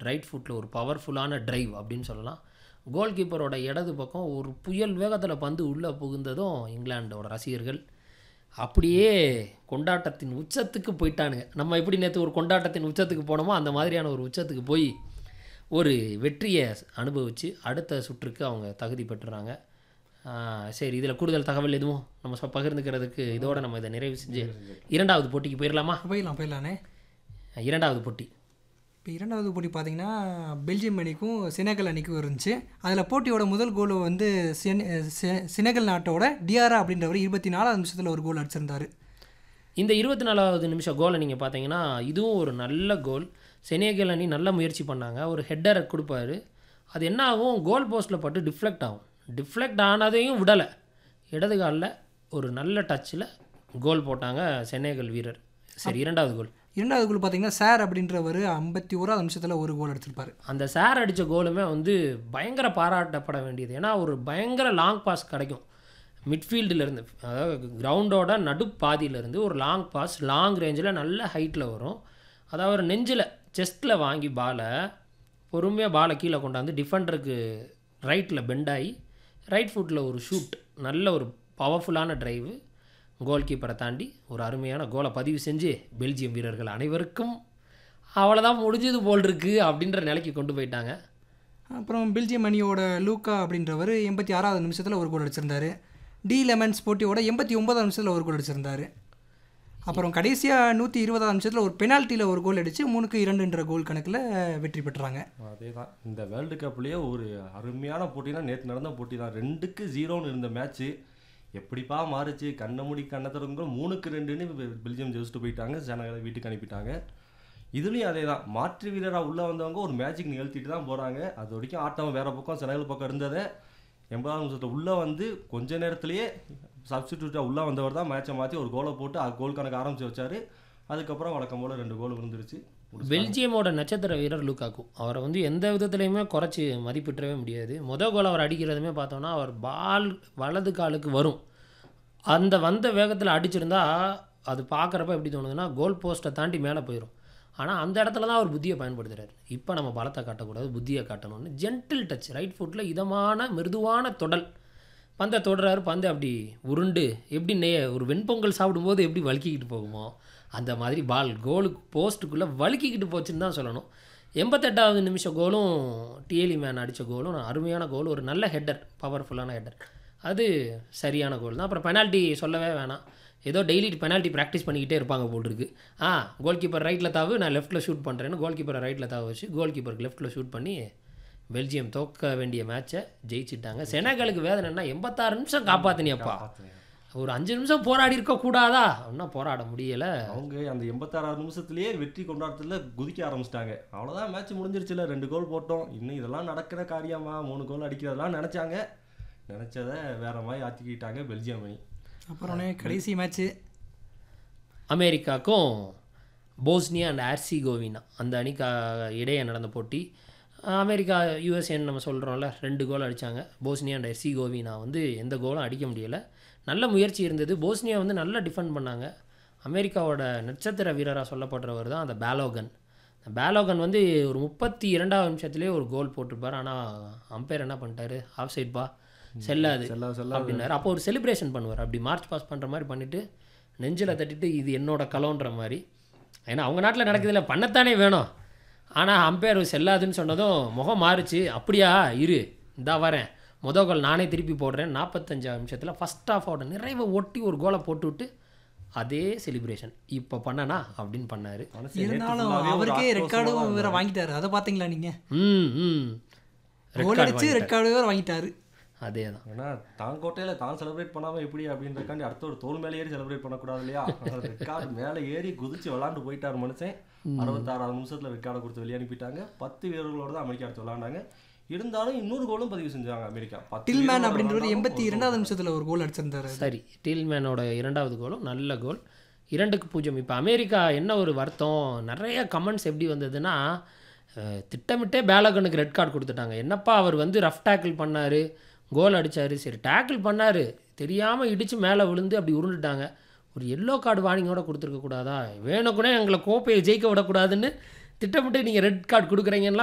Right ஃபுட்டில் ஒரு பவர்ஃபுல்லான டிரைவ் அப்படின்னு சொல்லலாம் கோல் கீப்பரோட இடது பக்கம் ஒரு புயல் வேகத்தில் பந்து உள்ளே புகுந்ததும் இங்கிலாண்டோட ரசிகர்கள் அப்படியே கொண்டாட்டத்தின் உச்சத்துக்கு போயிட்டானுங்க நம்ம எப்படி நேற்று ஒரு கொண்டாட்டத்தின் உச்சத்துக்கு போனோமோ அந்த மாதிரியான ஒரு உச்சத்துக்கு போய் ஒரு வெற்றியை அனுபவித்து அடுத்த சுற்றுக்கு அவங்க தகுதி பெற்றுறாங்க ஆஹ் சரி இதில் கூடுதல் தகவல் எதுவும் நம்ம சொ- பகிர்ந்துக்கிறதுக்கு இதோட நம்ம இதை நிறைவு செஞ்சு இரண்டாவது போட்டிக்கு போயிடலாமா போயிடலாம் போயிடலாண்ணே இரண்டாவது போட்டி இப்போ இரண்டாவது போட்டி பார்த்தீங்கன்னா பெல்ஜியம் அணிக்கும் செனகல் அணிக்கும் இருந்துச்சு அதில் போட்டியோட முதல் கோல் வந்து சென- செ- செனகல் நாட்டோட டிஆரா அப்படின்றவர் இருபத்தி நாலாவது நிமிஷத்தில் ஒரு கோல் அடிச்சிருந்தாரு இந்த இருபத்தி நாலாவது நிமிஷம் கோலை நீங்கள் பார்த்தீங்கன்னா இதுவும் ஒரு நல்ல கோல் செனேகல் அணி நல்ல முயற்சி பண்ணாங்க ஒரு ஹெட்டரை கொடுப்பாரு அது என்ன ஆகும் கோல் போஸ்ட்டில் பட்டு டிஃப்ளெக்ட் ஆகும் டிஃப்ளெக்ட் ஆனதையும் விடலை இடது காலில் ஒரு நல்ல டச்சில் கோல் போட்டாங்க செனேகல் வீரர் சரி இரண்டாவது கோல் இரண்டாவது கோல் பார்த்தீங்கன்னா சார் அப்படின்றவர் ஐம்பத்தி ஓராவது நிமிஷத்தில் ஒரு கோல் அடிச்சிருப்பாரு அந்த சார் அடித்த கோலுமே வந்து பயங்கர பாராட்டப்பட வேண்டியது ஏன்னா ஒரு பயங்கர லாங் பாஸ் கிடைக்கும் மிட்ஃபீல்டிலேருந்து அதாவது கிரவுண்டோட நடுப்பாதியிலேருந்து ஒரு லாங் பாஸ் லாங் ரேஞ்சில் நல்ல ஹைட்டில் வரும் அதாவது ஒரு நெஞ்சில் செஸ்ட்டில் வாங்கி பாலை பொறுமையாக பாலை கீழே கொண்டாந்து டிஃபெண்டருக்கு ரைட்டில் பெண்டாகி ரைட் ஃபுட்டில் ஒரு ஷூட் நல்ல ஒரு பவர்ஃபுல்லான டிரைவு கோல் கீப்பரை தாண்டி ஒரு அருமையான கோலை பதிவு செஞ்சு பெல்ஜியம் வீரர்கள் அனைவருக்கும் அவ்வளோதான் முடிஞ்சது போல் இருக்கு அப்படின்ற நிலைக்கு கொண்டு போயிட்டாங்க அப்புறம் பெல்ஜியம் அணியோட லூக்கா அப்படின்றவர் எண்பத்தி ஆறாவது நிமிஷத்தில் ஒரு கோல் அடிச்சிருந்தாரு டி லெமன்ஸ் போட்டியோட எண்பத்தி ஒன்பதாவது நிமிஷத்தில் ஒரு கோல் அடிச்சிருந்தாரு அப்புறம் கடைசியாக நூற்றி இருபதாவது நிமிஷத்தில் ஒரு பெனால்ட்டியில் ஒரு கோல் அடித்து மூணுக்கு இரண்டுன்ற கோல் கணக்கில் வெற்றி பெற்றாங்க அதே தான் இந்த வேர்ல்டு கப்லேயே ஒரு அருமையான போட்டினா நேற்று நடந்த போட்டி தான் ரெண்டுக்கு ஜீரோன்னு இருந்த மேட்ச்சு எப்படிப்பா மாறுச்சு கண்ணை மூடி கண்ணை திறந்து மூணுக்கு ரெண்டுன்னு பெ- பெல்ஜியம் ஜெயிச்சுட்டு போயிட்டாங்க ஜனங்களை வீட்டுக்கு அனுப்பிட்டாங்க இதுலேயும் அதே தான் மாற்று வீரராக உள்ளே வந்தவங்க ஒரு மேஜிக் நிகழ்த்திட்டு தான் போகிறாங்க அது வரைக்கும் ஆட்டம் வேறு பக்கம் செனகல் பக்கம் இருந்ததை எண்பதாம் நிமிஷத்தில் உள்ளே வந்து கொஞ்ச நேரத்திலேயே சப்ஸ்டியூட்டாக உள்ளே வந்தவர் தான் மேட்சை மாற்றி ஒரு கோலை போட்டு அது கோல் கணக்கு ஆரம்பிச்சு வச்சாரு அதுக்கப்புறம் வழக்கம் போல் ரெண்டு கோல் விழுந்துருச்சு பெல்ஜியமோட நட்சத்திர வீரர் லுக்காக்கு அவரை வந்து எந்த விதத்துலையுமே குறைச்சி மதிப்பிட்டவே முடியாது முத கோல் அவர் அடிக்கிறதுமே பார்த்தோன்னா அவர் பால் வலது காலுக்கு வரும் அந்த வந்த வேகத்தில் அடிச்சிருந்தா அது பார்க்குறப்ப எப்படி தோணுதுன்னா கோல் போஸ்ட்டை தாண்டி மேலே போயிடும் ஆனால் அந்த இடத்துல தான் அவர் புத்தியை பயன்படுத்துறாரு இப்போ நம்ம பலத்தை காட்டக்கூடாது புத்தியை காட்டணும்னு ஜென்டில் டச் ரைட் ஃபுட்டில் இதமான மிருதுவான தொடல் பந்தை தொடுறாரு பந்து அப்படி உருண்டு எப்படி நே ஒரு வெண்பொங்கல் சாப்பிடும்போது எப்படி வழுக்கிக்கிட்டு போகுமோ அந்த மாதிரி பால் கோலுக்கு போஸ்ட்டுக்குள்ளே வழுக்கிக்கிட்டு போச்சுன்னு தான் சொல்லணும் எண்பத்தெட்டாவது நிமிஷம் கோலும் டிஎலி மேன் அடித்த கோலும் அருமையான கோல் ஒரு நல்ல ஹெட்டர் பவர்ஃபுல்லான ஹெட்டர் அது சரியான கோல் தான் அப்புறம் பெனால்ட்டி சொல்லவே வேணாம் ஏதோ டெய்லி பெனால்ட்டி ப்ராக்டிஸ் பண்ணிக்கிட்டே இருப்பாங்க போல் இருக்கு ஆ கோல் கீப்பர் ரைட்டில் தாவு நான் லெஃப்ட்டில் ஷூட் பண்ணுறேன்னு கோல் கீப்பரை ரைட்டில் தாவ வச்சு கோல் கீப்பருக்கு லெஃப்ட்டில் ஷூட் பண்ணி பெல்ஜியம் தோக்க வேண்டிய மேட்சை ஜெயிச்சிட்டாங்க செனகலுக்கு வேதனைன்னா எண்பத்தாறு நிமிஷம் காப்பாத்தினியப்பா ஒரு அஞ்சு நிமிஷம் போராடி இருக்க கூடாதா இன்னும் போராட முடியலை அவங்க அந்த எண்பத்தாறாவது நிமிஷத்துலயே வெற்றி கொண்டாட்டத்துல குதிக்க ஆரம்பிச்சிட்டாங்க அவ்வளோதான் மேட்ச் முடிஞ்சிருச்சுல ரெண்டு கோல் போட்டோம் இன்னும் இதெல்லாம் நடக்கிற காரியமா மூணு கோல் அடிக்கிறதெல்லாம் நினைச்சாங்க நினைச்சதை வேற மாதிரி ஆத்திக்கிட்டாங்க பெல்ஜியம் அணி அப்புறம்னே கடைசி மேட்ச்சு அமெரிக்காக்கும் போஸ்னியா அண்ட் ஆர்சிகோவினா அந்த அணிக்கு இடையே நடந்த போட்டி அமெரிக்கா யூஎஸ்ஏன்னு நம்ம சொல்கிறோம்ல ரெண்டு கோல் அடித்தாங்க போஸ்னியா அண்ட் எர்சிகோவினா வந்து எந்த கோலும் அடிக்க முடியலை நல்ல முயற்சி இருந்தது போஸ்னியா வந்து நல்லா டிஃபெண்ட் பண்ணாங்க அமெரிக்காவோட நட்சத்திர வீரராக சொல்லப்படுறவர் தான் அந்த பேலோகன் அந்த பேலோகன் வந்து ஒரு முப்பத்தி இரண்டாவது நிமிஷத்துலேயே ஒரு கோல் போட்டிருப்பார் ஆனால் அம்பையர் என்ன பண்ணிட்டாரு ஆஃப் சைட் பா செல்லாது செல்லா செல்லா அப்படின்னாரு அப்போ ஒரு செலிப்ரேஷன் பண்ணுவார் அப்படி மார்ச் பாஸ் பண்ணுற மாதிரி பண்ணிவிட்டு நெஞ்சில் தட்டிட்டு இது என்னோட கலோன்ற மாதிரி ஏன்னா அவங்க நாட்டில் நடக்குதுல பண்ணத்தானே வேணும் ஆனால் அம்பையர் செல்லாதுன்னு சொன்னதும் முகம் மாறுச்சு அப்படியா இரு இந்தா வரேன் முத கோல் நானே திருப்பி போடுறேன் நாற்பத்தஞ்சாவது நிமிஷத்தில் ஃபஸ்ட் ஆஃபோட நிறைவை ஒட்டி ஒரு கோலை போட்டுவிட்டு அதே செலிப்ரேஷன் இப்போ பண்ணனா அப்படின்னு பண்ணார் மனசு நேத்து இருந்தாலும் full-ஆவே ஒரு அவருக்கே ரெட் ஆக்ரோஷமா தான் கார்டும் வேற இருந்தாரு. வாங்கிட்டாரு அதை பார்த்தீங்களா நீங்கள் ம் ம் Red கோல் card அடிச்சு ரெட் கார்டு வேற வாங்கிட்டாரு அதே தான் ஏன்னா தான் கோட்டையில தான் செலிப்ரேட் பண்ணாம எப்படி அப்படின்றக்காண்டி அடுத்த ஒரு தோல் மேலே ஏறி செலிப்ரேட் பண்ணக்கூடாது இல்லையா ரெக்கார்டு மேலே ஏறி குதிச்சு விளாண்டு போயிட்டார் மனுஷன் அறுபத்தாறாவது நிமிஷத்துல ரெக்கார்டை கொடுத்து வெளியே அனுப்பிட்டாங்க பத்து வீரர்களோட தான் அமெரிக்கா அடுத்து விளாண்டாங்க இருந்தாலும் இன்னொரு கோலும் பதிவு செஞ்சாங்க அமெரிக்கா பத்து டில்மேன் வீரர்களோட அப்படின்றவர் விளையாண்டாலும் எண்பத்தி ஒரு இரண்டாவது நிமிஷத்தில் ஒரு கோல் அடிச்சிருந்தாரு சரி டீல்மேனோட இரண்டாவது கோலும் நல்ல கோல் இரண்டுக்கு பூஜ்ஜியம் இப்போ அமெரிக்கா என்ன ஒரு வருத்தம் நிறைய கமெண்ட்ஸ் எப்படி வந்ததுன்னா அஹ், திட்டமிட்டே பேலகனுக்கு ரெட் கார்டு கொடுத்துட்டாங்க என்னப்பா அவர் வந்து ரஃப் டேக்கிள் பண்ணார் கோல் அடிச்சாரு சரி டேக்கிள் பண்ணார் தெரியாமல் இடித்து மேலே விழுந்து அப்படி உருண்டுட்டாங்க ஒரு எல்லோ கார்டு வார்னிங்கோட கொடுத்துருக்க கூடாதா வேணுக்குனே எங்களை கோப்பையை ஜெயிக்க விடக்கூடாதுன்னு திட்டமிட்டு நீங்கள் ரெட் கார்டு கொடுக்குறீங்கன்னா